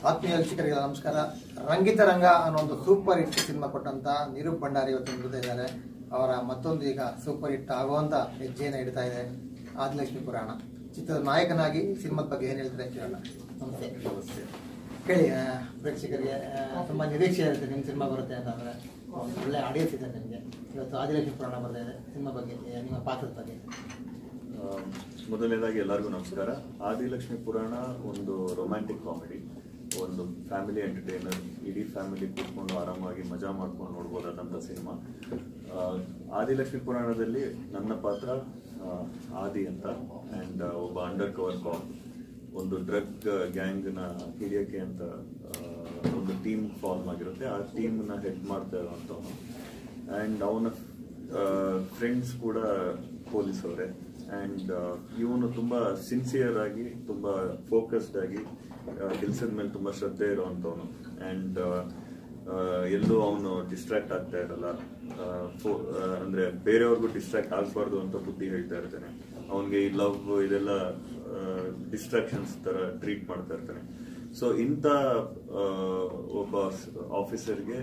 ಆತ್ಮೀಯ ವೀಕ್ಷಕರಿಗೆ ನಮಸ್ಕಾರ ರಂಗಿತ ರಂಗ ಅನ್ನೋ ಒಂದು ಸೂಪರ್ ಹಿಟ್ ಸಿನಿಮಾ ಕೊಟ್ಟಂತ ನಿರೂಪ್ ಭಂಡಾರಿ ಇವತ್ತು ನಿಲ್ತಾ ಇದ್ದಾರೆ ಅವರ ಮತ್ತೊಂದು ಈಗ ಸೂಪರ್ ಹಿಟ್ ಆಗುವಂತ ಹೆಜ್ಜೆಯನ್ನು ಇಡ್ತಾ ಇದೆ ಆದಿಲಕ್ಷ್ಮಿ ಪುರಾಣ ಚಿತ್ರದ ನಾಯಕನಾಗಿ ಸಿನಿಮಾದ ಬಗ್ಗೆ ಏನ್ ಹೇಳ್ತಾರೆ ಕೇಳೋಣ ನಮಸ್ತೆ ಹೇಳಿ ಆ, ಪ್ರೇಕ್ಷಕರಿಗೆ ಆ, ತುಂಬಾ ನಿರೀಕ್ಷೆ ಇರುತ್ತೆ ನಿಮ್ಮ ಸಿನಿಮಾ ಬರುತ್ತೆ ಅಂತಂದ್ರೆ ಒಂದು ಒಳ್ಳೆ ಆಡಿಯನ್ಸ್ ಇದೆ ನಿಮಗೆ ಇವತ್ತು ಆದಿಲಕ್ಷ್ಮಿ ಪುರಾಣ ಬರ್ತಾ ಇದೆ ಸಿನಿಮಾ ಬಗ್ಗೆ ಏ, ನಿಮ್ಮ ಪಾತ್ರದ ಬಗ್ಗೆ ಆ, ಮೊದಲನೇದಾಗಿ ಎಲ್ಲರಿಗೂ ನಮಸ್ಕಾರ ಆದಿಲಕ್ಷ್ಮಿ ಪುರಾಣ ಒಂದು ರೊಮ್ಯಾಂಟಿಕ್ ಕಾಮಿಡಿ ಒಂದು ಫ್ಯಾಮಿಲಿ ಎಂಟರ್ಟೈನರ್ ಇಡೀ ಫ್ಯಾಮಿಲಿ ಕೂತ್ಕೊಂಡು ಆರಾಮಾಗಿ ಮಜಾ ಮಾಡ್ಕೊಂಡು ನೋಡ್ಬೋದಾದಂಥ ಸಿನಿಮಾ ಆ, ಆದಿಲಕ್ಷ್ಮಿ ಪುರಾಣದಲ್ಲಿ ನನ್ನ ಪಾತ್ರ ಆ, ಆದಿ ಅಂತ ಆ್ಯಂಡ್ ಒಬ್ಬ ಅಂಡರ್ ಕವರ್ ಕಾಪ್ ಒಂದು ಡ್ರಗ್ ಗ್ಯಾಂಗ್ನ ಹಿಡಿಯೋಕ್ಕೆ ಅಂತ ಆ, ಒಂದು ಟೀಮ್ ಫಾರ್ಮ್ ಆಗಿರುತ್ತೆ ಆ ಟೀಮ್ನ ಹೆಡ್ ಮಾಡ್ತಾ ಇರುವಂಥವನು ಆ್ಯಂಡ್ ಅವನ ಫ್ರೆಂಡ್ಸ್ ಕೂಡ ಪೊಲೀಸ್ ಅವರೇ ಆ್ಯಂಡ್ ಇವನು ತುಂಬ ಸಿನ್ಸಿಯರ್ ಆಗಿ ತುಂಬ ಫೋಕಸ್ಡ್ ಆಗಿ ಕೆಲಸದ ಮೇಲೆ ತುಂಬ ಶ್ರದ್ಧೆ ಇರುವಂಥವನು ಆ್ಯಂಡ್ ಎಲ್ಲೂ ಅವನು ಡಿಸ್ಟ್ರಾಕ್ಟ್ ಆಗ್ತಾ ಇರಲ್ಲ ಆ, ಫೋ- ಆ, ಅಂದ್ರೆ ಬೇರೆಯವ್ರಿಗೂ ಡಿಸ್ಟ್ರಾಕ್ಟ್ ಆಗಬಾರ್ದು ಅಂತ ಬುದ್ಧಿ ಹೇಳ್ತಾ ಇರ್ತಾನೆ ಅವನಿಗೆ ಈ ಲವ್ ಇದೆಲ್ಲ ಡಿಸ್ಟ್ರಾಕ್ಷನ್ಸ್ ತರ ಟ್ರೀಟ್ ಮಾಡ್ತಾ ಇರ್ತಾನೆ ಸೊ ಇಂಥ ಆ, ಒಬ್ಬ ಆಫೀಸರ್ಗೆ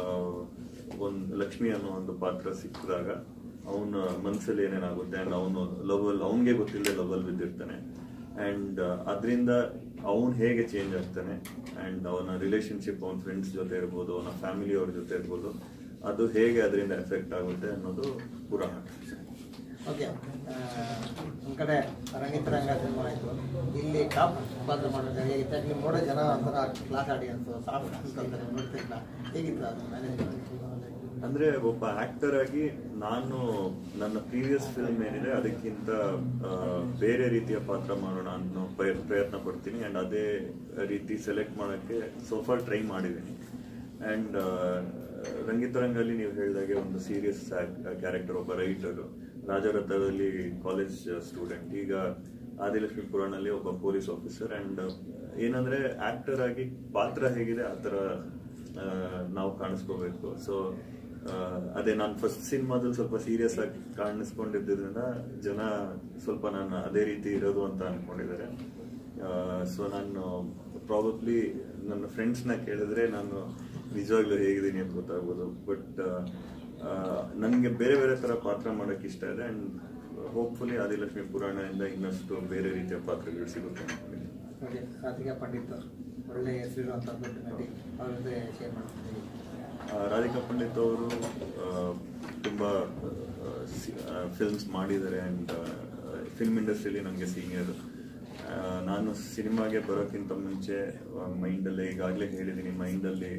ಒಂದು ಲಕ್ಷ್ಮಿ ಅನ್ನೋ ಒಂದು ಪಾತ್ರ ಸಿಕ್ಕಿದಾಗ ಅವನ ಮನಸ್ಸಲ್ಲಿ ಏನೇನಾಗುತ್ತೆ ಅಂಡ್ ಅವನು ಲವ್ ಅಲ್ಲಿ ಅವನಿಗೆ ಗೊತ್ತಿಲ್ಲದೆ ಲವ್ ಅಲ್ಲಿ ಬಿದ್ದಿರ್ತಾನೆ ಅಂಡ್ ಅದರಿಂದ ಅವನು ಹೇಗೆ ಚೇಂಜ್ ಆಗ್ತಾನೆ ಅಂಡ್ ಅವನ ರಿಲೇಶನ್ಶಿಪ್ ಅವನ ಫ್ರೆಂಡ್ಸ್ ಜೊತೆ ಇರ್ಬೋದು ಅವನ ಫ್ಯಾಮಿಲಿ ಅವ್ರ ಜೊತೆ ಇರ್ಬೋದು ಅದು ಹೇಗೆ ಅದರಿಂದ ಎಫೆಕ್ಟ್ ಆಗುತ್ತೆ ಅನ್ನೋದು ಪುರಾಣ ಓಕೆ ನಮ್ಮ ಕಡೆ ರಂಗಿತ ರಂಗ ಸಿನಿಮಾ ಆಯಿತು ಇಲ್ಲಿ ಟಾಪ್ ಪಾತ್ರ ಮಾಡಿದ್ರೆ ಹೇಗಿತ್ತು ಯಾಕೆ ನೀವು ನೋಡೋ ಜನ ಒಂಥರ ಕ್ಲಾಸ್ ಆಡಿಯನ್ಸ್ ಸಾಫ್ಟ್ ಅಂತಾರೆ ನೋಡ್ತಿಲ್ಲ ಹೇಗಿತ್ತು ಅದು ಮ್ಯಾನೇಜ್ ಅಂದ್ರೆ ಒಬ್ಬ ಆಕ್ಟರ್ ಆಗಿ ನಾನು ನನ್ನ ಪ್ರೀವಿಯಸ್ ಫಿಲ್ಮ್ ಏನಿದೆ ಅದಕ್ಕಿಂತ ಆ, ಬೇರೆ ರೀತಿಯ ಪಾತ್ರ ಮಾಡೋಣ ಅನ್ನೋ ಪ್ರಯ- ಪ್ರಯತ್ನ ಪಡ್ತೀನಿ ಅಂಡ್ ಅದೇ ರೀತಿ ಸೆಲೆಕ್ಟ್ ಮಾಡೋಕ್ಕೆ ಸೋಫಾರ್ ಟ್ರೈ ಮಾಡಿದ್ದೀನಿ ಅಂಡ್ ರಂಗಿತರಂಗಲ್ಲಿ ನೀವು ಹೇಳಿದಾಗೆ ಒಂದು ಸೀರಿಯಸ್ ಕ್ಯಾರೆಕ್ಟರ್ ಒಬ್ಬ ರೈಟರು ರಾಜರಥದಲ್ಲಿ ಕಾಲೇಜ್ ಸ್ಟೂಡೆಂಟ್ ಈಗ ಆದಿಲಕ್ಷ್ಮಿ ಪುರಾಣಲ್ಲಿ ಒಬ್ಬ ಪೊಲೀಸ್ ಆಫೀಸರ್ ಅಂಡ್ ಏನಂದ್ರೆ ಆಕ್ಟರ್ ಆಗಿ ಪಾತ್ರ ಹೇಗಿದೆ ಆ ಥರ ಆ, ನಾವು ಕಾಣಿಸ್ಕೋಬೇಕು ಸೊ ಅದೇ ನಾನು ಫಸ್ಟ್ ಸಿನಿಮಾದಲ್ಲಿ ಸ್ವಲ್ಪ ಸೀರಿಯಸ್ ಆಗಿ ಕಾಣಿಸ್ಕೊಂಡಿದ್ದರಿಂದ ಜನ ಸ್ವಲ್ಪ ನಾನು ಅದೇ ರೀತಿ ಇರೋದು ಅಂತ ಅನ್ಕೊಂಡಿದ್ದಾರೆ ಸೊ ನಾನು ಪ್ರಾಬಬ್ಲಿ ನನ್ನ ಫ್ರೆಂಡ್ಸ್ನ ಕೇಳಿದ್ರೆ ನಾನು ನಿಜವಾಗ್ಲೂ ಹೇಗಿದ್ದೀನಿ ಅಂತ ಗೊತ್ತಾಗ್ಬೋದು ಬಟ್ ನನಗೆ ಬೇರೆ ಬೇರೆ ಥರ ಪಾತ್ರ ಮಾಡೋಕ್ಕೆ ಇಷ್ಟ ಇದೆ ಆ್ಯಂಡ್ ಹೋಪ್ಫುಲಿ ಆದಿಲಕ್ಷ್ಮಿ ಪುರಾಣದಿಂದ ಇನ್ನಷ್ಟು ಬೇರೆ ರೀತಿಯ ಪಾತ್ರಗಳು ಸಿಗುತ್ತೆ ಅನ್ಕೊಂಡಿದ್ದೀನಿ ಓಕೆ ರಾಧಿಕಾ ಪಂಡಿತ್ ಒಳ್ಳೆ ಹೆಸರಿರುವಂಥ ದೊಡ್ಡ ನಟಿ ಅವ್ರ ಜೊತೆ ಶೇರ್ ಮಾಡ್ತೀನಿ ಆ, ರಾಧಿಕಾ ಪಂಡಿತ್ ಅವರು ತುಂಬ ಫಿಲ್ಮ್ಸ್ ಮಾಡಿದ್ದಾರೆ ಆ್ಯಂಡ್ ಫಿಲ್ಮ್ ಇಂಡಸ್ಟ್ರಿಯಲ್ಲಿ ನನಗೆ ಸೀನಿಯರ್ ನಾನು ಸಿನಿಮಾಗೆ ಬರೋಕ್ಕಿಂತ ಮುಂಚೆ ಮೈಂಡಲ್ಲೇ ಈಗಾಗಲೇ ಹೇಳಿದ್ದೀನಿ ಮೈಂಡಲ್ಲಿ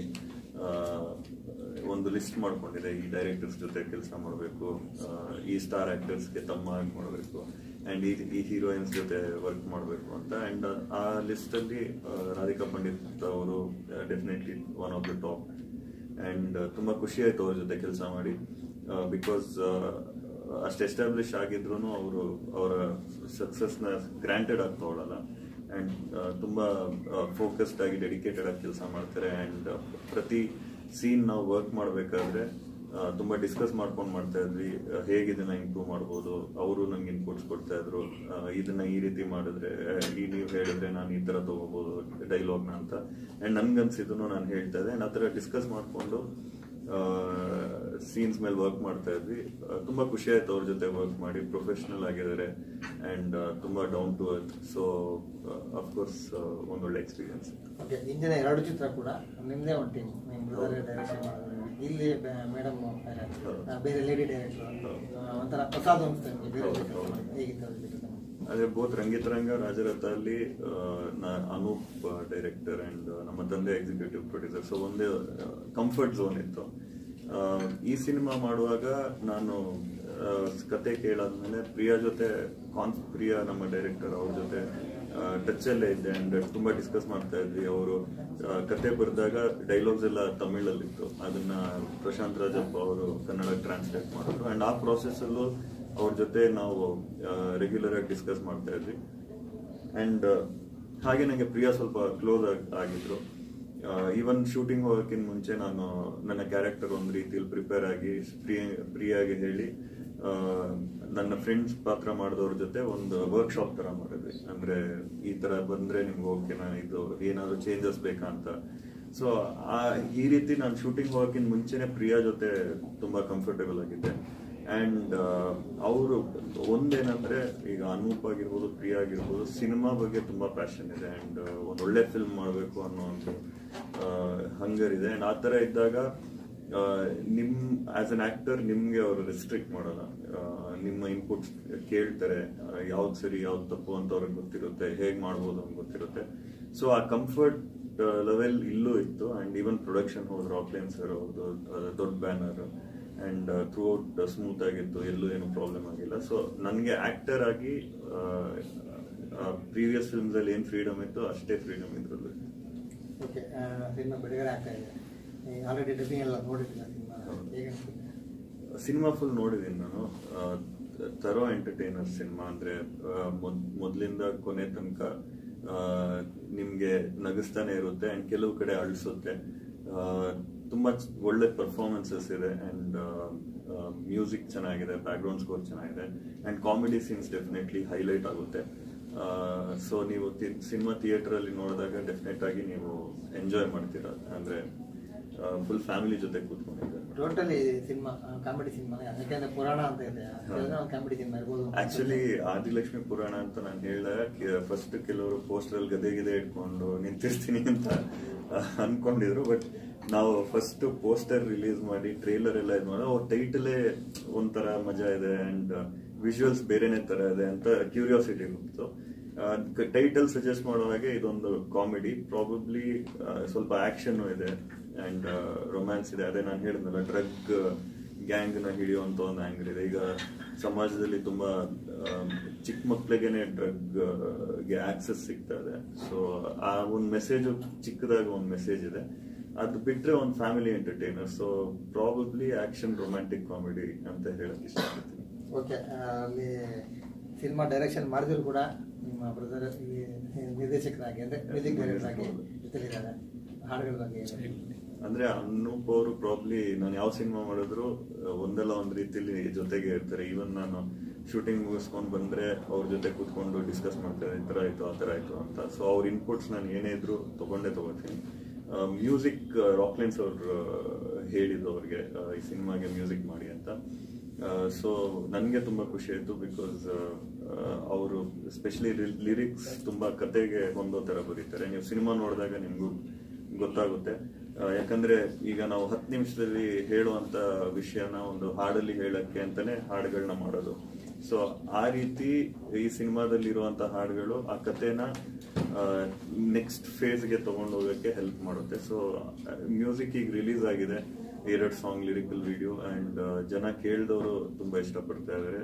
ಒಂದು ಲಿಸ್ಟ್ ಮಾಡ್ಕೊಂಡಿದೆ ಈ ಡೈರೆಕ್ಟರ್ಸ್ ಜೊತೆ ಕೆಲಸ ಮಾಡಬೇಕು ಈ ಸ್ಟಾರ್ ಆ್ಯಕ್ಟರ್ಸ್ಗೆ ತಮ್ಮ ಆಗಿ ಮಾಡಬೇಕು ಆ್ಯಂಡ್ ಈ ಈ ಹೀರೋಯಿನ್ಸ್ ಜೊತೆ ವರ್ಕ್ ಮಾಡಬೇಕು ಅಂತ ಆ್ಯಂಡ್ ಆ ಲಿಸ್ಟಲ್ಲಿ ರಾಧಿಕಾ ಪಂಡಿತ್ ಅವರು definitely one of the top and ತುಂಬ ಖುಷಿ ಆಯ್ತು ಅವ್ರ ಜೊತೆ ಕೆಲಸ ಮಾಡಿ ಬಿಕಾಸ್ ಅಷ್ಟು ಎಸ್ಟಾಬ್ಲಿಷ್ ಆಗಿದ್ರು ಅವರು ಅವರ ಸಕ್ಸಸ್ನ ಗ್ರಾಂಟೆಡ್ ಆಗಿ ತಗೊಳ್ಳಲ್ಲ ಆ್ಯಂಡ್ ತುಂಬ ಫೋಕಸ್ಡ್ ಆಗಿ ಡೆಡಿಕೇಟೆಡ್ ಆಗಿ ಕೆಲಸ ಮಾಡ್ತಾರೆ ಆ್ಯಂಡ್ ಪ್ರತಿ ಸೀನ್ ನಾವು ವರ್ಕ್ ಮಾಡಬೇಕಾದ್ರೆ ತುಂಬ ಡಿಸ್ಕಸ್ ಮಾಡ್ಕೊಂಡು ಮಾಡ್ತಾ ಇದ್ವಿ ಆ, ಹೇಗೆ ಇದನ್ನ ಇಂಪ್ರೂವ್ ಮಾಡ್ಬೋದು ಅವರು ನಂಗೆ ಇನ್ಪುಟ್ಸ್ ಕೊಡ್ತಾ ಇದ್ರು ಆ, ಇದನ್ನ ಈ ರೀತಿ ಮಾಡಿದ್ರೆ ಆ, ಈ ನೀವು ಹೇಳಿದ್ರೆ ನಾನು ಈ ಥರ ತಗೋಬೋದು ಡೈಲಾಗ್ನ ಅಂತ ಆ್ಯಂಡ್ ನನ್ಗನ್ಸಿದ್ದನ್ನು ನಾನು ಹೇಳ್ತಾ ಇದ್ದೆ ಆ್ಯಂಡ್ ಆ ಥರ ಡಿಸ್ಕಸ್ ಮಾಡಿಕೊಂಡು ಸೀನ್ಸ್ ಮೇಲೆ ವರ್ಕ್ ಮಾಡ್ತಾ ಇದ್ವಿ ಆ, ತುಂಬಾ ಖುಷಿ ಆಯ್ತು ಅವ್ರ ಜೊತೆ ವರ್ಕ್ ಮಾಡಿ ಪ್ರೊಫೆಷನಲ್ ಆಗಿದ್ದಾರೆ ಆ್ಯಂಡ್ ತುಂಬಾ down to earth so of course ಒಂದೊಳ್ಳೆ ಎಕ್ಸ್ಪೀರಿಯನ್ಸ್ ಓಕೆ ಇಂದಿನ ಎರಡು ಚಿತ್ರ ಕೂಡ ನಿಮ್ಮದೇ ಒಂದು ಟೀಮ್ ನಿಮ್ಮ ಬ್ರದರ್ ಡೈರೆಕ್ಷನ್ ಮಾಡಿದ್ರೆ ಇಲ್ಲಿ ಮೇಡಮ್ ಬೇರೆ ಲೇಡಿ ಡೈರೆಕ್ಟರ್ ಒಂಥರ ಪ್ರಸಾದ್ ಅನಿಸ್ತಾ ನಿಮ್ಗೆ ಬೇರೆ ಹೌದು, ಜೊತೆ ಹೌದು. ಹೇಗಿತ್ತು ಅದ್ರ ಜೊತೆ ಕೆಲಸ? ಅದೇ ಬೋತ್ ರಂಗಿತರಂಗ ರಾಜರಥ ಅಲ್ಲಿ ಆ, ನಾ- ಅನೂಪ್ ಡೈರೆಕ್ಟರ್ ಅಂಡ್ ನಮ್ಮ ತಂದೆ ಎಕ್ಸಿಕ್ಯೂಟಿವ್ ಪ್ರೊಡ್ಯೂಸರ್ ಸೊ ಒಂದೇ ಕಂಫರ್ಟ್ ಝೋನ್ ಇತ್ತು ಆ, ಈ ಸಿನಿಮಾ ಮಾಡುವಾಗ ನಾನು ಆ, ಕತೆ ಕೇಳಾದ್ಮೇಲೆ ಪ್ರಿಯಾ ಜೊತೆ ಕಾನ್ ಪ್ರಿಯಾ ನಮ್ಮ ಡೈರೆಕ್ಟರ್ ಅವ್ರ ಜೊತೆ ಟಚ್ ಅಲ್ಲೇ ಇದ್ದೆ ಅಂಡ್ ತುಂಬಾ ಡಿಸ್ಕಸ್ ಮಾಡ್ತಾ ಇದ್ವಿ ಅವರು ಕತೆ ಬರೆದಾಗ ಡೈಲಾಗ್ಸ್ ಎಲ್ಲ ತಮಿಳಲ್ಲಿತ್ತು ಅದನ್ನ ಪ್ರಶಾಂತ್ ರಾಜಪ್ಪ ಅವರು ಕನ್ನಡ ಟ್ರಾನ್ಸ್ಲೇಟ್ ಮಾಡಿದ್ರು ಅಂಡ್ ಆ ಪ್ರಾಸೆಸ್ ಅಲ್ಲೂ ಅವ್ರ ಜೊತೆ ನಾವು ರೆಗ್ಯುಲರ್ ಆಗಿ ಡಿಸ್ಕಸ್ ಮಾಡ್ತಾ ಇದ್ವಿ ಅಂಡ್ ಹಾಗೆ ನನಗೆ ಪ್ರಿಯಾ ಸ್ವಲ್ಪ ಕ್ಲೋಸ್ ಆಗಿದ್ರು ಈವನ್ ಶೂಟಿಂಗ್ ಹೋಗೋಕ್ಕಿಂತ ಮುಂಚೆ ನಾನು ನನ್ನ ಕ್ಯಾರೆಕ್ಟರ್ ಒಂದು ರೀತಿಯಲ್ಲಿ ಪ್ರಿಪೇರ್ ಆಗಿ ಪ್ರಿಯ ಪ್ರಿಯಾಗೆ ಹೇಳಿ ಆ, ನನ್ನ ಫ್ರೆಂಡ್ಸ್ ಪಾತ್ರ ಮಾಡಿದವ್ರ ಜೊತೆ ಒಂದು ವರ್ಕ್ಶಾಪ್ ತರ ಮಾಡಿದ್ವಿ ಅಂದ್ರೆ ಈ ತರ ಬಂದ್ರೆ ನಿಮ್ಗೆ ಓಕೆನಾ ಇದು ಏನಾದ್ರು ಚೇಂಜಸ್ ಬೇಕಾ ಅಂತ ಸೊ ಆ ಈ ರೀತಿ ನಾನು ಶೂಟಿಂಗ್ ಹೋಗಕ್ಕಿಂತ ಮುಂಚೆನೆ ಪ್ರಿಯಾ ಜೊತೆ ತುಂಬಾ ಕಂಫರ್ಟೇಬಲ್ ಆಗಿದ್ದೆ ಅಂಡ್ ಅವರು ಒಂದೇನಂದ್ರೆ ಈಗ ಅನೂಪ್ ಆಗಿರ್ಬೋದು ಪ್ರಿಯಾ ಆಗಿರ್ಬೋದು ಸಿನಿಮಾ ಬಗ್ಗೆ ತುಂಬಾ ಪ್ಯಾಷನ್ ಇದೆ ಅಂಡ್ ಒಂದ್ ಒಳ್ಳೆ ಫಿಲ್ಮ್ ಮಾಡಬೇಕು ಅನ್ನೋ ಒಂದು ಹಂಗರ್ ಇದೆ ಅಂಡ್ ಆ ತರ ಇದ್ದಾಗ ಆ, ನಿಮ್ ಆಸ್ ಅನ್ ಆಕ್ಟರ್ ನಿಮ್ಗೆ ಅವರು ರೆಸ್ಟ್ರಿಕ್ಟ್ ಮಾಡಲ್ಲ ಆ, ನಿಮ್ಮ ಇನ್ಪುಟ್ಸ್ ಕೇಳ್ತಾರೆ ಯಾವ್ದು ಸರಿ ಯಾವ್ದು ತಪ್ಪು ಅಂತ ಅವ್ರಿಗೆ ಗೊತ್ತಿರುತ್ತೆ ಹೇಗ್ ಮಾಡ್ಬೋದು ಅಂತ ಗೊತ್ತಿರುತ್ತೆ ಸೊ ಆ ಕಂಫರ್ಟ್ ಲೆವೆಲ್ ಇಲ್ಲೂ ಇತ್ತು ಅಂಡ್ ಈವನ್ ಪ್ರೊಡಕ್ಷನ್ ಹೋದ್ರು ಆಫ್ಲೈನ್ ಸರ್ ಅವ್ರದ್ದು ದೊಡ್ಡ banner and throughout smooth ಆಗಿತ್ತು ಎಲ್ಲೂ ಏನು ಪ್ರಾಬ್ಲಮ್ ಆಗಿಲ್ಲ ಸೊ ನನಗೆ ಆಕ್ಟರ್ ಆಗಿ ಪ್ರೀವಿಯಸ್ ಫಿಲ್ಮ್ಸ್ ಅಲ್ಲಿ ಏನ್ ಫ್ರೀಡಮ್ ಇತ್ತು ಅಷ್ಟೇ ಫ್ರೀಡಮ್ ಇದ್ರಲ್ಲಿ ಓಕೆ ಸಿನಿಮಾ ಬಿಡುಗಡೆ ಆಗ್ತಾ ಇದೆ ಆಲ್ರೆಡಿ ಡಬ್ಬಿಂಗ್ ಎಲ್ಲ ನೋಡಿದ್ದೀರಾ ಸಿನಿಮಾ ಹೌದು. ಹೇಗೆ ಅನ್ಸುತ್ತೆ ಸಿನಿಮಾ ಫುಲ್ ನೋಡಿದೀನಿ ನಾನು ಆ, ತರೋ ಎಂಟರ್ಟೈನರ್ ಸಿನಿಮಾ ಅಂದ್ರೆ ಆ, ಮೊದ್- ಮೊದ್ಲಿಂದ ಕೊನೆ ತನಕ ಆ, ನಿಮ್ಗೆ ನಗಿಸ್ತಾನೆ ಇರುತ್ತೆ ಅಂಡ್ ಕೆಲವು ಕಡೆ ಅಳಿಸುತ್ತೆ ಆ, ತುಂಬಾ ಚ- ಒಳ್ಳೆ ಪರ್ಫಾರ್ಮೆನ್ಸಸ್ ಇದೆ ಅಂಡ್ ಮ್ಯೂಸಿಕ್ ಚೆನ್ನಾಗಿದೆ ಬ್ಯಾಕ್ ಗ್ರೌಂಡ್ ಸ್ಕೋರ್ ಚೆನ್ನಾಗಿದೆ and comedy scenes definitely highlight ಆಗುತ್ತೆ ಸೊ ನೀವು ಸಿನಿಮಾ ಥಿಯೇಟರ್ ಅಲ್ಲಿ ನೋಡಿದಾಗ ಡೆಫಿನೆಟ್ ಆಗಿ ನೀವು ಎಂಜಾಯ್ ಮಾಡ್ತೀರಾ ಅಂದ್ರೆ ಫುಲ್ ಫ್ಯಾಮಿಲಿ ಜೊತೆ ಕೂತ್ಕೊಂಡಿದ್ದಾರೆ ಟೋಟಲಿ ಸಿನಿಮಾ ಕಾಮಿಡಿ ಸಿನಿಮಾ ಯಾಕೆಂದ್ರೆ ಪುರಾಣ ಅಂತ ಇದೆ ಕಾಮಿಡಿ ಸಿನಿಮಾ ಇರ್ಬೋದು ಆಕ್ಚುಲಿ ಆದಿಲಕ್ಷ್ಮಿ ಪುರಾಣ ಅಂತ ನಾನು ಹೇಳಿದಾಗ ಫಸ್ಟ್ ಕೆಲವರು ಪೋಸ್ಟರ್ ಅಲ್ಲಿ ಗದೆ ಗಿದೆ ಇಟ್ಕೊಂಡು ನಿಂತಿರ್ತೀನಿ ಅಂತ ಅನ್ಕೊಂಡಿದ್ರು ಬಟ್ ನಾವು ಫಸ್ಟ್ ಪೋಸ್ಟರ್ ರಿಲೀಸ್ ಮಾಡಿ ಟ್ರೇಲರ್ ಎಲ್ಲ ಇದು ಮಾಡಿ ಅವ್ರ ಟೈಟಲೇ ಒಂಥರ ಮಜಾ ಇದೆ ಅಂಡ್ ವಿಜುವಲ್ಸ್ ಬೇರೆನೆ ತರ ಇದೆ ಅಂತ ಕ್ಯೂರಿಯಾಸಿಟಿ ಬಂತು ಟೈಟಲ್ ಸಜೆಸ್ಟ್ ಮಾಡೋ ಹಾಗೆ ಇದೊಂದು ಕಾಮಿಡಿ ಪ್ರಾಬಬ್ಲಿ ಸ್ವಲ್ಪ ಆಕ್ಷನ್ ಇದೆ ಅಂಡ್ ರೊಮ್ಯಾನ್ಸ್ ಇದೆ ಅದೇ ನಾನು ಹೇಳಿದ್ನಲ್ಲ ಡ್ರಗ್ ಗ್ಯಾಂಗ್ ನ ಹಿಡಿಯುವಂತ ಒಂದು ಆಂಗಲ್ ಇದೆ ಈಗ ಸಮಾಜದಲ್ಲಿ ತುಂಬಾ ಆ, ಚಿಕ್ಕ ಮಕ್ಳಿಗೆನೆ ಡ್ರಗ್ ಗೆ ಆಕ್ಸೆಸ್ ಸಿಗ್ತಾ ಇದೆ ಸೊ ಆ ಒಂದು ಮೆಸೇಜ್ ಚಿಕ್ಕದಾಗ ಒಂದು ಮೆಸೇಜ್ ಇದೆ ಅದು ಬಿಟ್ರೆ ಒಂದು family entertainer so probably action romantic comedy ಅಂತ ಹೇಳಕ್ ಇಷ್ಟಪಡ್ತೀನಿ ಓಕೆ ಅಲ್ಲಿ ಸಿನಿಮಾ ಡೈರೆಕ್ಷನ್ ಮಾಡಿದ್ರು ಕೂಡ ನಿಮ್ಮ ಬ್ರದರ್ ನಿರ್ದೇಶಕರಾಗಿ ಅಂದ್ರೆ ಮ್ಯೂಸಿಕ್ ಡೈರೆಕ್ಟರ್ ಆಗಿ ಜೊತೆಲಿದ್ದಾರೆ ಹಾಡುಗಳ ಬಗ್ಗೆ ಏನು? ಅಂದ್ರೆ ಅನೂಪ್ ಅವರು ಪ್ರಾಬ್ಲಿ ನಾನು ಯಾವ ಸಿನಿಮಾ ಮಾಡಿದ್ರು ಆ, ಒಂದಲ್ಲ ಒಂದ್ ರೀತಿಲಿ ಜೊತೆಗೆ ಇರ್ತಾರೆ ಈವನ್ ನಾನು ಶೂಟಿಂಗ್ ಮುಗಿಸ್ಕೊಂಡ್ ಬಂದ್ರೆ ಅವ್ರ ಜೊತೆ ಕೂತ್ಕೊಂಡು ಡಿಸ್ಕಸ್ ಮಾಡ್ತಾರೆ ಈ ತರ ಆಯ್ತು ಆ ತರ ಆಯ್ತು ಅಂತ ಸೊ ಅವ್ರ ಇನ್ಪುಟ್ಸ್ ನಾನು ಏನೇ ಇದ್ರು ತಗೊಂಡೇ ತಗೋತೀನಿ ಮ್ಯೂಸಿಕ್ ರಾಕ್ಲೈನ್ಸ್ ಅವ್ರು ಹೇಳಿದ್ದು ಅವ್ರಿಗೆ ಆ, ಈ ಸಿನಿಮಾಗೆ ಮ್ಯೂಸಿಕ್ ಮಾಡಿ ಅಂತ ಸೊ ನನಗೆ ತುಂಬಾ ಖುಷಿ ಆಯ್ತು ಬಿಕಾಸ್ ಅವರು ಸ್ಪೆಷಲಿ ಲಿರಿಕ್ಸ್ ತುಂಬಾ ಕತೆಗೆ ಹೊಂದೋ ತರ ಬರೀತಾರೆ ನೀವು ಸಿನಿಮಾ ನೋಡಿದಾಗ ನಿಮ್ಗೂ ಗೊತ್ತಾಗುತ್ತೆ ಆ, ಯಾಕಂದ್ರೆ ಈಗ ನಾವು ಹತ್ತು ನಿಮಿಷದಲ್ಲಿ ಹೇಳುವಂತ ವಿಷಯನ ಒಂದು ಹಾಡಲ್ಲಿ ಹೇಳಕ್ಕೆ ಅಂತಾನೆ ಹಾಡುಗಳನ್ನ ಮಾಡೋದು ಸೊ ಆ ರೀತಿ ಈ ಸಿನಿಮಾದಲ್ಲಿ ಇರುವಂತ ಹಾಡುಗಳು ಆ ಕಥೆನ ನೆಕ್ಸ್ಟ್ ಫೇಸ್ಗೆ ತಗೊಂಡು ಹೋಗಕ್ಕೆ ಹೆಲ್ಪ್ ಮಾಡುತ್ತೆ ಸೊ ಮ್ಯೂಸಿಕ್ ಈಗ ರಿಲೀಸ್ ಆಗಿದೆ ಎರಡು ಸಾಂಗ್ ಲಿರಿಕಲ್ ವಿಡಿಯೋ ಅಂಡ್ ಜನ ಕೇಳಿದವರು ತುಂಬಾ ಇಷ್ಟಪಡ್ತಾ ಇದಾರೆ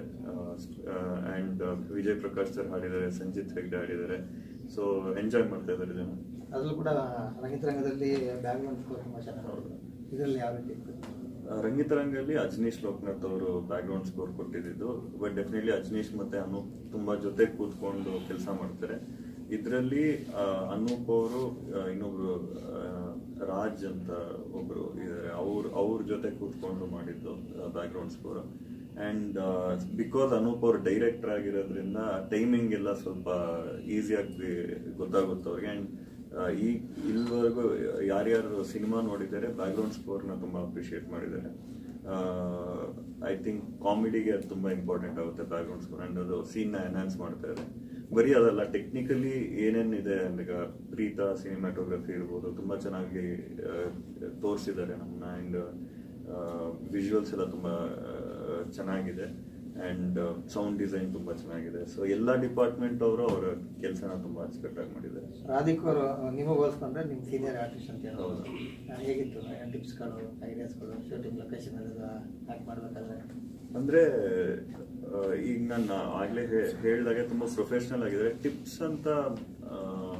ಅಂಡ್ ವಿಜಯ್ ಪ್ರಕಾಶ್ ಸರ್ ಹಾಡಿದ್ದಾರೆ ಸಂಜಿತ್ ಹೆಗ್ಡೆ ಹಾಡಿದ್ದಾರೆ ಸೊ ಎಂಜಾಯ್ ಮಾಡ್ತಾ ಇದ್ದಾರೆ ಜನ ಅದ್ರಲ್ಲೂ ಕೂಡ ರಂಗಿತರಂಗದಲ್ಲಿ ಬ್ಯಾಕ್ಗ್ರೌಂಡ್ ಸ್ಕೋರ್ ತುಂಬಾ ಚೆನ್ನಾಗಿ ಹೌದು. ಇದರಲ್ಲಿ ಯಾವ ರೀತಿ ಇತ್ತು? ಆ, ರಂಗಿತರಂಗಲ್ಲಿ ಅಜ್ನೀಶ್ ಲೋಕನಾಥ್ ಅವರು ಬ್ಯಾಕ್ ಗ್ರೌಂಡ್ ಸ್ಕೋರ್ ಕೊಟ್ಟಿದ್ದು ಬಟ್ ಡೆಫಿನೆಟ್ಲಿ ಅಜ್ನೀಶ್ ಮತ್ತೆ ಅನೂಪ್ ತುಂಬಾ ಜೊತೆ ಕೂತ್ಕೊಂಡು ಕೆಲಸ ಮಾಡ್ತಾರೆ ಇದರಲ್ಲಿ ಅನೂಪ್ ಅವರು ಆ, ಇನ್ನೊಬ್ರು ಆ, ರಾಜ್ ಅಂತ ಒಬ್ರು ಇದಾರೆ ಅವ್ರ ಅವ್ರ ಜೊತೆ ಕೂತ್ಕೊಂಡು ಮಾಡಿದ್ದು background score and because Anup ಅವ್ರು ಡೈರೆಕ್ಟರ್ ಆಗಿರೋದ್ರಿಂದ ಟೈಮಿಂಗ್ ಎಲ್ಲ ಸ್ವಲ್ಪ ಈಸಿಯಾಗಿ ಗೊತ್ತಾಗುತ್ತೆ ಅವ್ರಿಗೆ ಅಂಡ್ ಈ ಇಲ್ಲಿವರೆಗೂ ಯಾರ್ಯಾರು ಸಿನಿಮಾ ನೋಡಿದ್ದಾರೆ ಬ್ಯಾಕ್ಗ್ರೌಂಡ್ ಸ್ಕೋರ್ನ ತುಂಬಾ ಅಪ್ರಿಶಿಯೇಟ್ ಮಾಡಿದ್ದಾರೆ ಐ ಥಿಂಕ್ ಕಾಮಿಡಿಗೆ ಅದು ತುಂಬಾ ಇಂಪಾರ್ಟೆಂಟ್ ಆಗುತ್ತೆ ಬ್ಯಾಕ್ಗ್ರೌಂಡ್ ಸ್ಕೋರ್ ಅಂಡ್ ಅದು ಸೀನ್ ನ ಎನ್ಹಾನ್ಸ್ ಮಾಡ್ತಾ ಇದೆ ಬರೀ ಅದಲ್ಲ ಟೆಕ್ನಿಕಲಿ ಏನೇನಿದೆ ಈಗ ಪ್ರೀತಾ ಸಿನಿಮಾಟೋಗ್ರಫಿ ಇರ್ಬೋದು ತುಂಬಾ ಚೆನ್ನಾಗಿ ತೋರಿಸಿದ್ದಾರೆ ನಮ್ಮನ್ನ ಅಂಡ್ ವಿಜುವಲ್ಸ್ ಎಲ್ಲ ತುಂಬಾ ಆ, ಚೆನ್ನಾಗಿದೆ ಅಂಡ್ ಸೌಂಡ್ ಡಿಸೈನ್ ತುಂಬಾ ಚೆನ್ನಾಗಿದೆ ಸೊ ಎಲ್ಲಾ ಡಿಪಾರ್ಟ್ಮೆಂಟ್ ಅವರು ಅವರ ಕೆಲಸನ ತುಂಬಾ ಅಚ್ಚುಕಟ್ಟಾಗಿ ಮಾಡಿದ್ದಾರೆ ರಾಧಿಕ್ ಅವರು ನಿಮಗೆ ಹೋಲಿಸ್ಕೊಂಡ್ರೆ ನಿಮ್ಮ ಸೀನಿಯರ್ ಆರ್ಟಿಸ್ಟ್ ಅಂತ ಹೇಳ್ಬೋದು ಹೌದು. ಆ, ಹೇಗಿತ್ತು ಟಿಪ್ಸ್ಗಳು ಐಡಿಯಾಸ್ಗಳು ಶೂಟಿಂಗ್ ಲೊಕೇಶನ್ ಎಲ್ಲ ಆಕ್ಟ್ ಮಾಡ್ಬೇಕಾದ್ರೆ ಅಂದ್ರೆ ಆ, ಈಗ ನಾನು ಆಗ್ಲೇ ಹೇ- ಹೇಳ್ದಾಗೆ ತುಂಬಾ ಪ್ರೊಫೆಷನಲ್ ಆಗಿದ್ರೆ ಟಿಪ್ಸ್ ಅಂತ ಆ,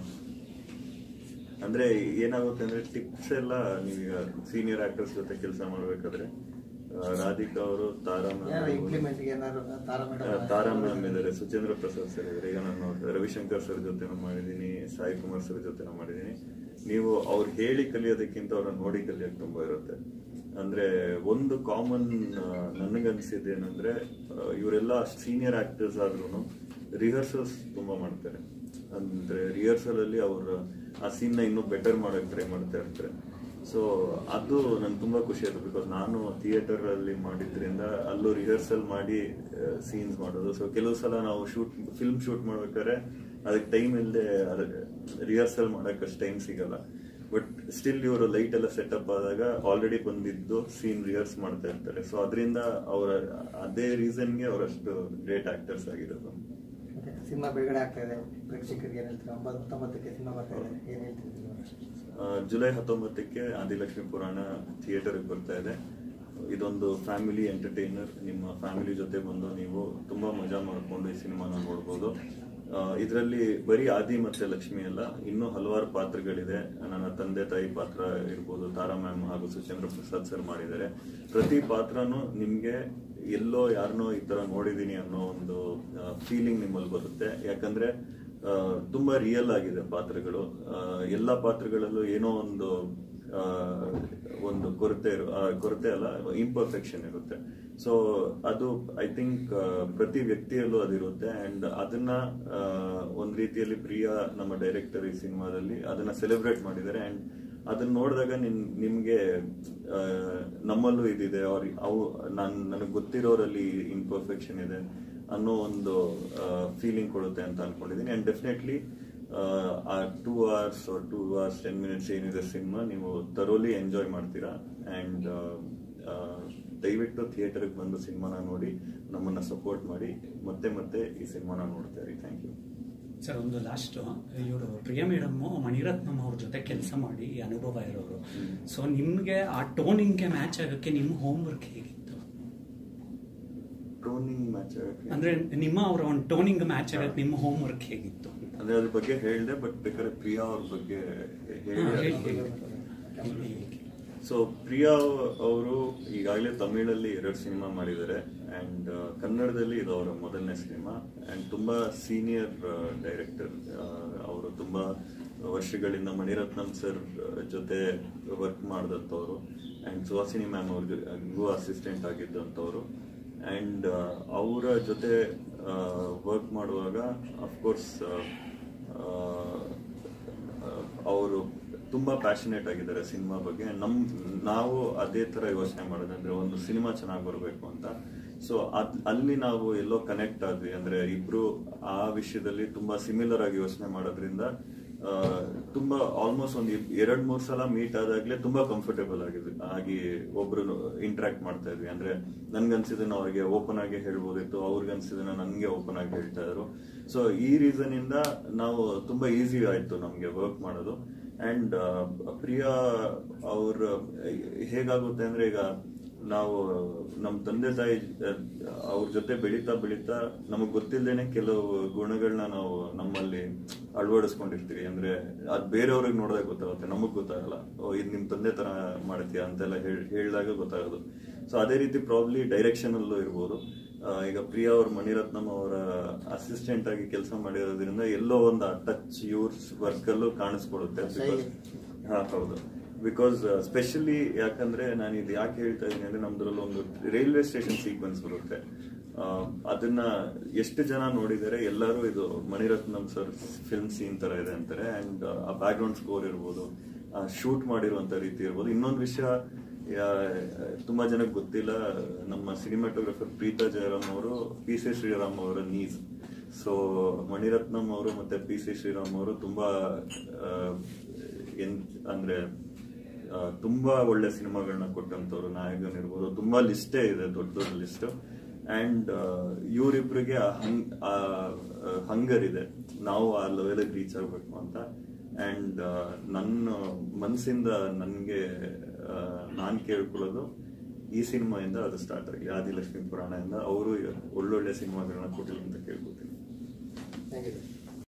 ಅಂದ್ರೆ ಏನಾಗುತ್ತೆ ಅಂದ್ರೆ ಟಿಪ್ಸ್ ಎಲ್ಲ ನೀವೀಗ ಸೀನಿಯರ್ ಆಕ್ಟರ್ಸ್ ಜೊತೆ ಕೆಲಸ ಮಾಡ್ಬೇಕಾದ್ರೆ ಆ, ರಾಧಿಕಾ ಅವರು ತಾರಾ ma'am ಏನಾದ್ರು ಇರ್ಬೋದು. ಇಂಪ್ಲಿಮೆಂಟ್ ಏನಾದ್ರು ತಾರಾ ಆ, ಮೇಡಮ್ ತಾರಾ ಮ್ಯಾಮ್ ಇದ್ದಾರೆ ಸುಚೇಂದ್ರ ಪ್ರಸಾದ್ ಸರ್ ಇದ್ದಾರೆ ಈಗ ನಾನು ರವಿಶಂಕರ್ ಸರ್ ಜೊತೆನೂ ಮಾಡಿದ್ದೀನಿ ಸಾಯಿ ಕುಮಾರ್ ಸರ್ ಜೊತೆನೂ ಮಾಡಿದ್ದೀನಿ ನೀವು ಅವ್ರು ಹೇಳಿ ಕಲಿಯೋದಕ್ಕಿಂತ ಅವ್ರನ್ನ ನೋಡಿ ಕಲಿಯೋಕೆ ತುಂಬಾ ಇರುತ್ತೆ ಅಂದ್ರೆ ಒಂದು ಕಾಮನ್ ನನಗನ್ಸಿದ್ದು ಏನಂದ್ರೆ ಆ, ಇವರೆಲ್ಲ ಸೀನಿಯರ್ ಆಕ್ಟರ್ಸ್ ಆದ್ರೂ ರಿಹರ್ಸಲ್ಸ್ ತುಂಬಾ ಮಾಡ್ತಾರೆ ಅಂದ್ರೆ ರಿಹರ್ಸಲ್ ಅಲ್ಲಿ ಅವ್ರ ಆ ಸೀನ್ ನ ಇನ್ನೂ ಬೆಟರ್ ಮಾಡಕ್ ಟ್ರೈ ಮಾಡ್ತಾ ಇರ್ತಾರೆ ಸೊ ಅದು ನನ್ಗೆ ತುಂಬಾ ಖುಷಿ ಆಯ್ತು ಬಿಕಾಸ್ ನಾನು ಥಿಯೇಟರ್ ಅಲ್ಲಿ ಮಾಡಿದ್ರಿಂದ ಅಲ್ಲೂ ರಿಹರ್ಸಲ್ ಮಾಡಿ ಸೀನ್ಸ್ ಮಾಡೋದು ಸೊ ಕೆಲವು ಸಲ ನಾವು ಶೂಟ್ ಫಿಲ್ಮ್ ಶೂಟ್ ಮಾಡ್ಬೇಕಾದ್ರೆ ಅದಕ್ಕೆ ಟೈಮ್ ಇಲ್ಲದೆ ರಿಹರ್ಸಲ್ ಮಾಡಕ್ ಅಷ್ಟು ಟೈಮ್ ಸಿಗಲ್ಲ ಬಟ್ ಸ್ಟಿಲ್ ಇವರು ಲೈಟ್ ಎಲ್ಲ ಸೆಟಪ್ ಆದಾಗ ಆಲ್ರೆಡಿ ಬಂದಿದ್ದು ಸೀನ್ ರಿಹರ್ಸ್ ಮಾಡ್ತಾ ಇರ್ತಾರೆ ಸೊ ಅದರಿಂದ ಅವರ ಅದೇ ರೀಸನ್ಗೆ ಅವರಷ್ಟು ಗ್ರೇಟ್ ಆಕ್ಟರ್ಸ್ ಆಗಿರೋದು ಸಿನಿಮಾ ಬಿಡುಗಡೆ ಆಗ್ತಾ ಇದೆ ಪ್ರೇಕ್ಷಕರಿಗೆ ಏನ್ ಹೇಳ್ತೀರಾ ಒಂಬತ್ತು ಹತ್ತೊಂಬತ್ತಕ್ಕೆ ಸಿನಿಮಾ ಬರ್ತಾ ಇದೆ ಏನ್ ಹೇಳ್ತೀರಿ ಆ, ಜುಲೈ ಹತ್ತೊಂಬತ್ತಕ್ಕೆ ಆದಿಲಕ್ಷ್ಮಿ ಪುರಾಣ ಥಿಯೇಟರ್ ಬರ್ತಾ ಇದೆ ಇದೊಂದು ಫ್ಯಾಮಿಲಿ ಎಂಟರ್ಟೈನರ್ ನಿಮ್ಮ ಫ್ಯಾಮಿಲಿ ಜೊತೆ ಬಂದು ನೀವು ತುಂಬಾ ಮಜಾ ಮಾಡ್ಕೊಂಡು ಈ ಸಿನಿಮಾನ ನೋಡ್ಬೋದು ಇದರಲ್ಲಿ ಬರೀ ಆದಿ ಮತ್ತೆ ಲಕ್ಷ್ಮಿ ಅಲ್ಲ ಇನ್ನೂ ಹಲವಾರು ಪಾತ್ರಗಳಿದೆ ನನ್ನ ತಂದೆ ತಾಯಿ ಪಾತ್ರ ಇರ್ಬೋದು ತಾರಾ ಮ್ಯಾಮ್ ಹಾಗೂ ಸುಚೇಂದ್ರ ಪ್ರಸಾದ್ ಸರ್ ಮಾಡಿದ್ದಾರೆ ಪ್ರತಿ ಪಾತ್ರನೂ ನಿಮ್ಗೆ ಎಲ್ಲೋ ಯಾರನ್ನೋ ಈ ತರ ನೋಡಿದೀನಿ ಅನ್ನೋ ಒಂದು ಫೀಲಿಂಗ್ ನಿಮ್ಮಲ್ಲಿ ಬರುತ್ತೆ ಯಾಕಂದ್ರೆ ಆ, ತುಂಬಾ ರಿಯಲ್ ಆಗಿದೆ ಪಾತ್ರಗಳು ಆ, ಎಲ್ಲ ಪಾತ್ರಗಳಲ್ಲೂ ಏನೋ ಒಂದು ಆ, ಒಂದು ಕೊರತೆ ಇರು- ಆ, ಕೊರತೆ ಅಲ್ಲ ಇಂಪರ್ಫೆಕ್ಷನ್ ಇರುತ್ತೆ ಸೊ ಅದು ಐ ಥಿಂಕ್ ಪ್ರತಿ ವ್ಯಕ್ತಿಯಲ್ಲೂ ಅದಿರುತ್ತೆ ಅಂಡ್ ಅದನ್ನ ಆ, ಒಂದ್ ರೀತಿಯಲ್ಲಿ ಪ್ರಿಯಾ ನಮ್ಮ ಡೈರೆಕ್ಟರ್ ಈ ಸಿನಿಮಾದಲ್ಲಿ ಅದನ್ನ ಸೆಲೆಬ್ರೇಟ್ ಮಾಡಿದ್ದಾರೆ ಅಂಡ್ ಅದನ್ನ ನೋಡಿದಾಗ ನಿನ್ ನಿಮ್ಗೆ ಆ, ನಮ್ಮಲ್ಲೂ ಇದಿದೆ ಅವ್ರ ಅವು ನಾನ್ ನನಗೆ ಗೊತ್ತಿರೋರಲ್ಲಿ ಇನ್ಪರ್ಫೆಕ್ಷನ್ ಇದೆ ಅನ್ನೋ ಒಂದು ಫೀಲಿಂಗ್ ಕೊಡುತ್ತೆ ಅಂತ ಅನ್ಕೊಂಡಿದ್ದೀನಿ ಅಂಡ್ ಡೆಫಿನೆಟ್ಲಿ ಆ two hours two hours ten minutes ಏನಿದೆ ಸಿನಿಮಾ ನೀವು ತರೋಲಿ ಎಂಜಾಯ್ ಮಾಡ್ತೀರಾ ಅಂಡ್ ದಯವಿಟ್ಟು ಥಿಯೇಟರ್ಗೆ ಬಂದು ಸಿನಿಮಾನ ನೋಡಿ ನಮ್ಮನ್ನ ಸಪೋರ್ಟ್ ಮಾಡಿ ಮತ್ತೆ ಮತ್ತೆ ಈ ಸಿನಿಮಾನ ನೋಡ್ತಾ ಇರಿ ಥ್ಯಾಂಕ್ ಯು ಸರ್ ಒಂದು ಲಾಸ್ಟ್ ಇವರು ಪ್ರಿಯ ಮೇಡಮ್ ಮಣಿರತ್ನಂ ಅವ್ರ ಜೊತೆ ಕೆಲಸ ಮಾಡಿ ಅನುಭವ ಇರೋರು ಸೊ ನಿಮ್ಗೆ ಆ ಟೋನಿಂಗ್ಗೆ ಮ್ಯಾಚ್ ಆಗಕ್ಕೆ ನಿಮ್ಮ ಹೋಮ್ ವರ್ಕ್ ಹೇಗಿತ್ತು ಟ್ರೋನಿಂಗ್ ಮ್ಯಾಚ್ ಅಂದ್ರೆ ನಿಮ್ಮ ಅವರ ಒಂದು ಟೋನಿಂಗ್ ಮ್ಯಾಚ್ ಆಗಕ್ಕೆ ನಿಮ್ಮ ಹೋಮ್ ವರ್ಕ್ ಹೇಗಿತ್ತು ಅಂದ್ರೆ ಅದ್ರ ಬಗ್ಗೆ ಹೇಳಿದೆ ಬಟ್ ಬೇಕಾದ್ರೆ ಪ್ರಿಯಾ ಅವ್ರ ಬಗ್ಗೆ ಹಾ, ಹೇಳಿ, ಹೇಳಿ ಹೇಳಿ. ಹೇಳಿ. ಸೊ ಪ್ರಿಯಾ ಅವರು ಈಗಾಗಲೇ ತಮಿಳಲ್ಲಿ ಎರಡು ಸಿನಿಮಾ ಮಾಡಿದ್ದಾರೆ ಅಂಡ್ ಕನ್ನಡದಲ್ಲಿ ಇದು ಅವರ ಮೊದಲನೇ ಸಿನಿಮಾ ಅಂಡ್ ತುಂಬಾ ಸೀನಿಯರ್ ಡೈರೆಕ್ಟರ್ ಅವರು ತುಂಬಾ ವರ್ಷಗಳಿಂದ ಮಣಿರತ್ನಂ ಸರ್ ಜೊತೆ ವರ್ಕ್ ಮಾಡಿದಂಥವ್ರು ಅಂಡ್ ಸುಹಾಸಿನಿ ಮ್ಯಾಮ್ ಅವ್ರಿಗೂ ಅಸಿಸ್ಟೆಂಟ್ ಆಗಿದ್ದಂಥವ್ರು ಅಂಡ್ ಅವರ ಜೊತೆ ವರ್ಕ್ ಮಾಡುವಾಗ ಅಫ್ಕೋರ್ಸ್ ಅವರು ತುಂಬಾ ಪ್ಯಾಷನೇಟ್ ಆಗಿದ್ದಾರೆ ಸಿನಿಮಾ ಬಗ್ಗೆ ನಮ್ ನಾವು ಅದೇ ತರ ಯೋಚನೆ ಮಾಡೋದಂದ್ರೆ ಒಂದು ಸಿನಿಮಾ ಚೆನ್ನಾಗಿ ಬರಬೇಕು ಅಂತ ಸೊ ಅದ್ ಅಲ್ಲಿ ನಾವು ಎಲ್ಲೋ ಕನೆಕ್ಟ್ ಆದ್ವಿ ಅಂದ್ರೆ ಇಬ್ರು ಆ ವಿಷಯದಲ್ಲಿ ತುಂಬಾ ಸಿಮಿಲರ್ ಆಗಿ ಯೋಚನೆ ಮಾಡೋದ್ರಿಂದ ಆ, ತುಂಬಾ ಆಲ್ಮೋಸ್ಟ್ ಒಂದು ಎರಡ್ ಮೂರ್ ಸಲ ಮೀಟ್ ಆದಾಗ್ಲೇ ತುಂಬಾ ಕಂಫರ್ಟೇಬಲ್ ಆಗಿದ್ವಿ ಆಗಿ ಒಬ್ರು ಇಂಟ್ರಾಕ್ಟ್ ಮಾಡ್ತಾ ಇದ್ವಿ ಅಂದ್ರೆ ನನ್ಗನ್ಸಿದನ್ನ ಅವ್ರಿಗೆ ಓಪನ್ ಆಗಿ ಹೇಳ್ಬೋದಿತ್ತು ಅವ್ರಿಗೆ ಅನ್ಸಿದನ್ನ ನನ್ಗೆ ಓಪನ್ ಆಗಿ ಹೇಳ್ತಾ ಇದ್ರು ಸೊ ಈ ರೀಸನ್ ಇಂದ ನಾವು ತುಂಬಾ ಈಸಿ ಆಯ್ತು ನಮ್ಗೆ ವರ್ಕ್ ಮಾಡೋದು ಅಂಡ್ ಪ್ರಿಯಾ ಅವ್ರ ಹೇಗಾಗುತ್ತೆ ಅಂದ್ರೆ ಈಗ ನಾವು ನಮ್ಮ ತಂದೆ ತಾಯಿ ಅವ್ರ ಜೊತೆ ಬೆಳೀತಾ ಬೆಳೀತಾ ನಮಗ್ ಗೊತ್ತಿಲ್ಲದೇನೆ ಕೆಲವು ಗುಣಗಳನ್ನ ನಾವು ನಮ್ಮಲ್ಲಿ ಅಳವಡಿಸ್ಕೊಂಡಿರ್ತೀವಿ ಅಂದ್ರೆ ಅದ್ ಬೇರೆಯವ್ರಿಗೆ ನೋಡಿದಾಗ ಗೊತ್ತಾಗುತ್ತೆ ನಮಗ್ ಗೊತ್ತಾಗಲ್ಲ ಓ ಇದು ನಿಮ್ ತಂದೆ ತರ ಮಾಡ್ತೀಯ ಅಂತೆಲ್ಲ ಹೇಳ್- ಹೇಳಿದಾಗ ಗೊತ್ತಾಗೋದು ಸೊ ಅದೇ ರೀತಿ ಪ್ರಾಬ್ಲಿ ಡೈರೆಕ್ಷನ್ ಅಲ್ಲೂ ಇರ್ಬೋದು ಆ, ಈಗ ಪ್ರಿಯಾ ಅವ್ರ ಮಣಿರತ್ನಂ ಅವರ ಅಸಿಸ್ಟೆಂಟ್ ಆಗಿ ಕೆಲಸ ಮಾಡಿರೋದ್ರಿಂದ ಎಲ್ಲೋ ಒಂದು ಟಚ್ ಇವ್ರ ವರ್ಕ್ ಅಲ್ಲೂ ಕಾಣಿಸ್ಕೊಡುತ್ತೆ Because- ಹಾ ಹೌದು ಬಿಕಾಸ್ ಸ್ಪೆಷಲಿ ಯಾಕಂದ್ರೆ ನಾನು ಇದು ಯಾಕೆ ಹೇಳ್ತಾ ಇದ್ದೀನಿ ಅಂದ್ರೆ ನಮ್ದ್ರಲ್ಲಿ ಒಂದು ರೈಲ್ವೆ ಸ್ಟೇಷನ್ ಸೀಕ್ವೆನ್ಸ್ ಬರುತ್ತೆ ಆ, ಅದನ್ನ ಎಷ್ಟು ಜನ ನೋಡಿದ್ದಾರೆ ಎಲ್ಲರೂ ಇದು ಮಣಿರತ್ನಂ ಸರ್ ಫಿಲ್ಮ್ ಸೀನ್ ತರ ಇದೆ ಅಂತಾರೆ ಅಂಡ್ ಆ ಬ್ಯಾಕ್ ಗ್ರೌಂಡ್ ಸ್ಕೋರ್ ಇರ್ಬೋದು ಶೂಟ್ ಮಾಡಿರುವಂತ ರೀತಿ ಇರ್ಬೋದು ಇನ್ನೊಂದು ವಿಷಯ ಯಾ- ತುಂಬಾ ಜನಕ್ಕೆ ಗೊತ್ತಿಲ್ಲ ನಮ್ಮ ಸಿನಿಮಾಟೋಗ್ರಫರ್ ಪ್ರೀತಾ ಜಯರಾಮ್ ಅವರು ಪಿ ಸಿ ಶ್ರೀರಾಮ್ ಅವರ ನೀಸ್ ಸೊ ಮಣಿರತ್ನಂ ಅವರು ಮತ್ತೆ ಪಿ ಸಿ ಶ್ರೀರಾಮ್ ಅವರು ತುಂಬಾ ಆ, ಎನ್ ಅಂದ್ರೆ ಆ, ತುಂಬಾ ಒಳ್ಳೆ ಸಿನಿಮಾಗಳನ್ನ ಕೊಟ್ಟಂತವ್ರು ನಾಯಕನಿರ್ಬೋದು ತುಂಬಾ ಲಿಸ್ಟೇ ಇದೆ ದೊಡ್ಡ ದೊಡ್ಡ ಲಿಸ್ಟ್ ಅಂಡ್ ಇವರಿಬ್ರಿಗೆ ಹಂಗರ್ ಇದೆ ನಾವು ಆ ಲೆವೆಲ್ ರೀಚ್ ಆಗ್ಬೇಕು ಅಂತ ಅಂಡ್ ನನ್ನ ಮನಸ್ಸಿಂದ ನನಗೆ ನಾನು ಕೇಳ್ಕೊಳ್ಳೋದು ಈ ಸಿನಿಮಾಯಿಂದ ಅದು ಸ್ಟಾರ್ಟ್ ಆಗಲಿ ಆದಿಲಕ್ಷ್ಮಿ ಪುರಾಣದಿಂದ ಅವರು ಒಳ್ಳೊಳ್ಳೆ ಸಿನಿಮಾಗಳನ್ನ ಕೊಟ್ಟಿಲ್ಲ ಅಂತ ಕೇಳ್ಕೊತೀನಿ ಥ್ಯಾಂಕ್ ಯು